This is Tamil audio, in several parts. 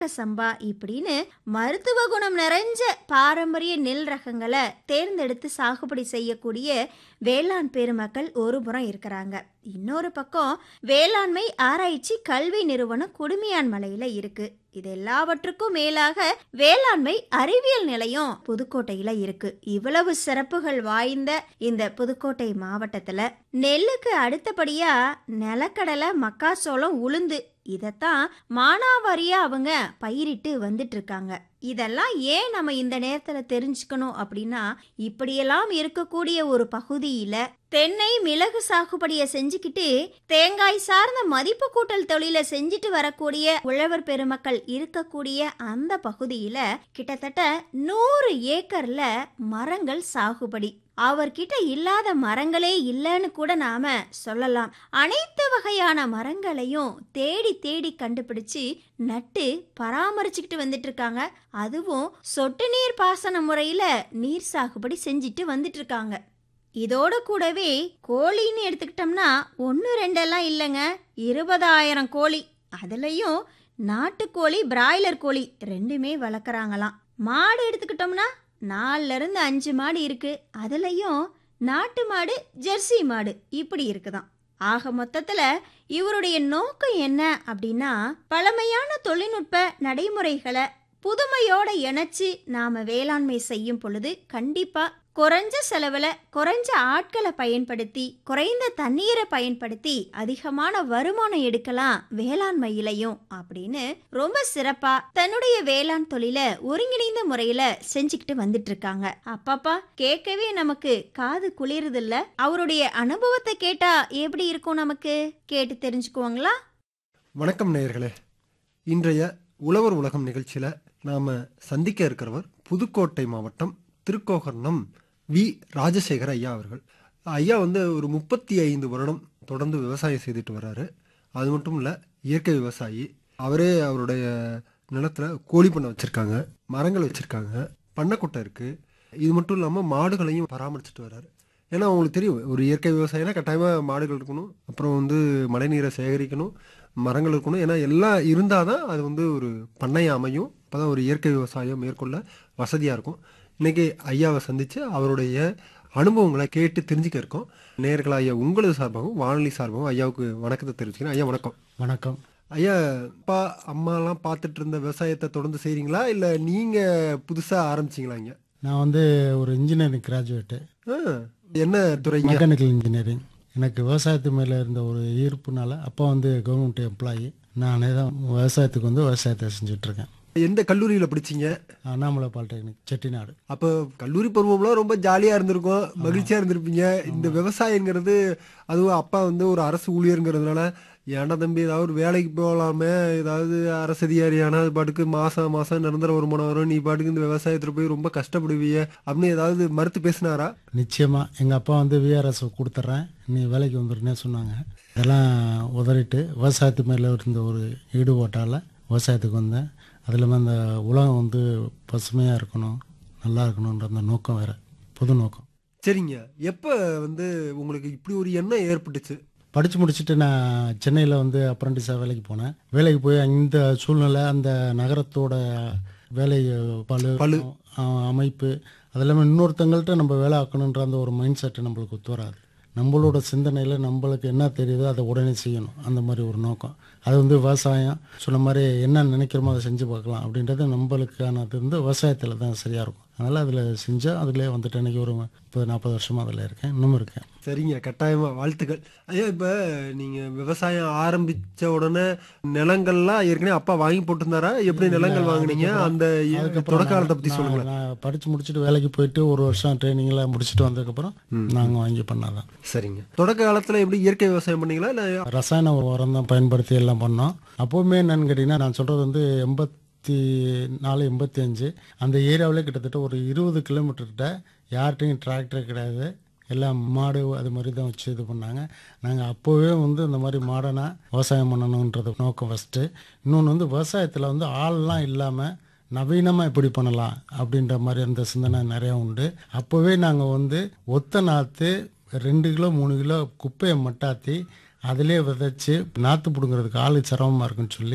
சம்பா இப்படின்னு மருத்துவ குணம் நிறைஞ்ச பாரம்பரிய நெல் ரகங்களை தேர்ந்தெடுத்து சாகுபடி செய்யக்கூடிய வேளாண் பெருமக்கள் ஒரு புறம் இருக்கிறாங்க இன்னொரு பக்கம் வேளாண்மை ஆராய்ச்சி கல்வி நிறுவனம் குடுமியான் மலையில இருக்கு இது எல்லாவற்றுக்கும் மேலாக வேளாண்மை அறிவியல் நிலையம் புதுக்கோட்டையில இருக்கு இவ்வளவு சிறப்புகள் வாய்ந்த இந்த புதுக்கோட்டை மாவட்டத்துல நெல்லுக்கு அடுத்தபடியா நிலக்கடலை மக்காசோளம் உளுந்து இதைத்தான் மானாவாரியா அவங்க பயிரிட்டு வந்துட்டு இருக்காங்க இதெல்லாம் ஏன் நம்ம இந்த நேரத்துல தெரிஞ்சுக்கணும் அப்படின்னா இப்படியெல்லாம் இருக்கக்கூடிய ஒரு பகுதியில தென்னை மிளகு சாகுபடியை செஞ்சுக்கிட்டு தேங்காய் சார்ந்த மதிப்பு கூட்டல் தொழிலை செஞ்சுட்டு வரக்கூடிய உழவர் பெருமக்கள் இருக்கக்கூடிய அந்த பகுதியில கிட்டத்தட்ட நூறு ஏக்கர்ல மரங்கள் சாகுபடி அவர்கிட்ட இல்லாத மரங்களே இல்லைன்னு கூட நாம சொல்லலாம் அனைத்து வகையான மரங்களையும் தேடி தேடி கண்டுபிடிச்சு நட்டு பராமரிச்சுக்கிட்டு வந்துட்டு இருக்காங்க அதுவும் சொட்டு நீர் பாசன முறையில நீர் சாகுபடி செஞ்சுட்டு வந்துட்டு இருக்காங்க இதோட கூடவே கோழின்னு எடுத்துக்கிட்டோம்னா ஒன்று ரெண்டெல்லாம் இல்லைங்க இருபதாயிரம் கோழி அதுலேயும் நாட்டுக்கோழி பிராய்லர் கோழி ரெண்டுமே வளர்க்குறாங்களாம் மாடு எடுத்துக்கிட்டோம்னா நாலுல இருந்து அஞ்சு மாடு இருக்கு அதுலயும் நாட்டு மாடு ஜெர்சி மாடு இப்படி இருக்குதாம் ஆக மொத்தத்துல இவருடைய நோக்கம் என்ன அப்படின்னா பழமையான தொழில்நுட்ப நடைமுறைகளை புதுமையோட இணைச்சு நாம வேளாண்மை செய்யும் பொழுது கண்டிப்பா குறைஞ்ச செலவுல குறைஞ்ச ஆட்களை பயன்படுத்தி குறைந்த தண்ணீரை பயன்படுத்தி அதிகமான வருமானம் எடுக்கலாம் வேளாண்மையிலையும் அப்படின்னு ரொம்ப சிறப்பா தன்னுடைய வேளாண் தொழிலை ஒருங்கிணைந்த முறையில செஞ்சுக்கிட்டு வந்துட்டு இருக்காங்க அப்பப்பா கேட்கவே நமக்கு காது குளிருது இல்ல அவருடைய அனுபவத்தை கேட்டா எப்படி இருக்கும் நமக்கு கேட்டு தெரிஞ்சுக்குவாங்களா வணக்கம் நேயர்களே இன்றைய உழவர் உலகம் நிகழ்ச்சியில் நாம் சந்திக்க இருக்கிறவர் புதுக்கோட்டை மாவட்டம் திருக்கோகர்ணம் வி ராஜசேகர் ஐயா அவர்கள் ஐயா வந்து ஒரு முப்பத்தி ஐந்து வருடம் தொடர்ந்து விவசாயம் செய்துட்டு வர்றாரு அது மட்டும் இல்லை இயற்கை விவசாயி அவரே அவருடைய நிலத்தில் கோழி பண்ணை வச்சுருக்காங்க மரங்கள் வச்சுருக்காங்க பண்ணைக்குட்டை இருக்குது இது மட்டும் இல்லாமல் மாடுகளையும் பராமரிச்சுட்டு வர்றாரு ஏன்னா அவங்களுக்கு தெரியும் ஒரு இயற்கை விவசாயம்னா கட்டாயமாக மாடுகள் இருக்கணும் அப்புறம் வந்து மழைநீரை சேகரிக்கணும் மரங்கள் இருக்கணும் ஏன்னா எல்லாம் இருந்தால் தான் அது வந்து ஒரு பண்ணை அமையும் அப்போ தான் ஒரு இயற்கை விவசாயம் மேற்கொள்ள வசதியாக இருக்கும் இன்றைக்கி ஐயாவை சந்தித்து அவருடைய அனுபவங்களை கேட்டு தெரிஞ்சுக்க இருக்கோம் நேர்களா ஐயா உங்களது சார்பாகவும் வானொலி சார்பாகவும் ஐயாவுக்கு வணக்கத்தை தெரிவிச்சுக்கிறேன் ஐயா வணக்கம் வணக்கம் ஐயா அப்பா அம்மாலாம் பார்த்துட்டு இருந்த விவசாயத்தை தொடர்ந்து செய்கிறீங்களா இல்லை நீங்கள் புதுசாக ஆரம்பிச்சிங்களா இங்க நான் வந்து ஒரு இன்ஜினியரிங் கிராஜுவேட்டு ஆ, என்ன துறைங்க மெக்கானிக்கல் இன்ஜினியரிங் எனக்கு விவசாயத்து மேலே இருந்த ஒரு ஈர்ப்புனால அப்பா வந்து கவர்மெண்ட் எம்ப்ளாயி நானே தான் விவசாயத்துக்கு வந்து விவசாயத்தை செஞ்சுட்ருக்கேன் எந்த கல்லூரியில் படிச்சீங்க அண்ணாமலை பாலிடெக்னிக் செட்டிநாடு அப்போ கல்லூரி பருவம்லாம் ரொம்ப ஜாலியாக இருந்திருக்கும் மகிழ்ச்சியாக இருந்திருப்பீங்க இந்த விவசாயங்கிறது அதுவும் அப்பா வந்து ஒரு அரசு ஊழியருங்கிறதுனால ஏன்டா தம்பி ஏதாவது ஒரு வேலைக்கு போகலாமே ஏதாவது அரசு அதிகாரியானா அது பாட்டுக்கு மாதம் மாதம் நிரந்தர வருமானம் வரும் நீ பாட்டுக்கு இந்த விவசாயத்தில் போய் ரொம்ப கஷ்டப்படுவீங்க அப்படின்னு ஏதாவது மறுத்து பேசினாரா நிச்சயமாக எங்கள் அப்பா வந்து விஆர்எஸ் கொடுத்துட்றேன் நீ வேலைக்கு வந்துருன்னே சொன்னாங்க இதெல்லாம் உதறிட்டு விவசாயத்து மேலே இருந்த ஒரு ஈடுபாட்டால் விவசாயத்துக்கு வந்தேன் அது இல்லாமல் அந்த உலகம் வந்து பசுமையாக இருக்கணும் நல்லா இருக்கணுன்ற அந்த நோக்கம் வேறு புது நோக்கம் சரிங்க எப்போ வந்து உங்களுக்கு இப்படி ஒரு எண்ணம் ஏற்பட்டுச்சு படித்து முடிச்சுட்டு நான் சென்னையில் வந்து அப்ரண்டிஸாக வேலைக்கு போனேன் வேலைக்கு போய் இந்த சூழ்நிலை அந்த நகரத்தோட வேலை பழு பளு. ஆ, அமைப்பு அது இல்லாமல் இன்னொருத்தங்கள்ட்ட நம்ம வேலை ஆக்கணுன்ற அந்த ஒரு மைண்ட் செட்டு நம்மளுக்கு ஒத்து வராது நம்மளோட சிந்தனையில் நம்மளுக்கு என்ன தெரியுதோ அதை உடனே செய்யணும் அந்த மாதிரி ஒரு நோக்கம் அது வந்து விவசாயம் சொன்ன மாதிரி என்ன நினைக்கிறோமோ அதை செஞ்சு பார்க்கலாம் அப்படின்றது நம்மளுக்கானது வந்து விவசாயத்தில் தான் சரியாக இருக்கும் அதனால் அதில் செஞ்சால் அதிலே வந்துட்டு இன்றைக்கி ஒரு முப்பது நாற்பது வருஷமாக அதில் இருக்கேன் இன்னும் இருக்கேன் சரிங்க கட்டாயமா வாழ்த்துக்கள் ஐயா இப்ப நீங்க விவசாயம் ஆரம்பிச்ச உடனே நிலங்கள்லாம் ஏற்கனவே அப்பா வாங்கி போட்டிருந்தாரா எப்படி நிலங்கள் வாங்குனீங்க அந்த தொடக்க காலத்தை பத்தி நான் சொல்லுங்களேன் நான் படித்து முடிச்சுட்டு வேலைக்கு போயிட்டு ஒரு வருஷம் ட்ரைனிங்லாம் முடிச்சுட்டு வந்ததுக்கப்புறம் நாங்கள் வாங்கி பண்ணாதான் சரிங்க தொடக்க காலத்துல எப்படி இயற்கை விவசாயம் பண்ணீங்களா இல்ல ரசாயன உரம் தான் பயன்படுத்தி எல்லாம் பண்ணோம் அப்போவுமே என்னன்னு கேட்டிங்கன்னா நான் சொல்கிறது வந்து எண்பத்தி நாலு எண்பத்தி அஞ்சு அந்த ஏரியாவிலே கிட்டத்தட்ட ஒரு இருபது கிலோமீட்டர்கிட்ட யார்கிட்டையும் டிராக்டர் கிடையாது எல்லாம் மாடு அது மாதிரி தான் வச்சு இது பண்ணாங்க நாங்கள் அப்போவே வந்து இந்த மாதிரி மாடர்னாக விவசாயம் பண்ணணுன்றது நோக்கம் ஃபஸ்ட்டு இன்னொன்று வந்து விவசாயத்தில் வந்து ஆள்லாம் இல்லாமல் நவீனமாக எப்படி பண்ணலாம் அப்படின்ற மாதிரி அந்த சிந்தனை நிறையா உண்டு அப்போவே நாங்கள் வந்து ஒத்த நாற்று ரெண்டு கிலோ மூணு கிலோ குப்பையை மட்டாத்தி அதிலே விதைச்சி நாற்று பிடுங்கிறதுக்கு ஆள் சிரமமாக இருக்குன்னு சொல்லி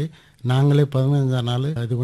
நாங்களே பதினஞ்சாம் நாள் இது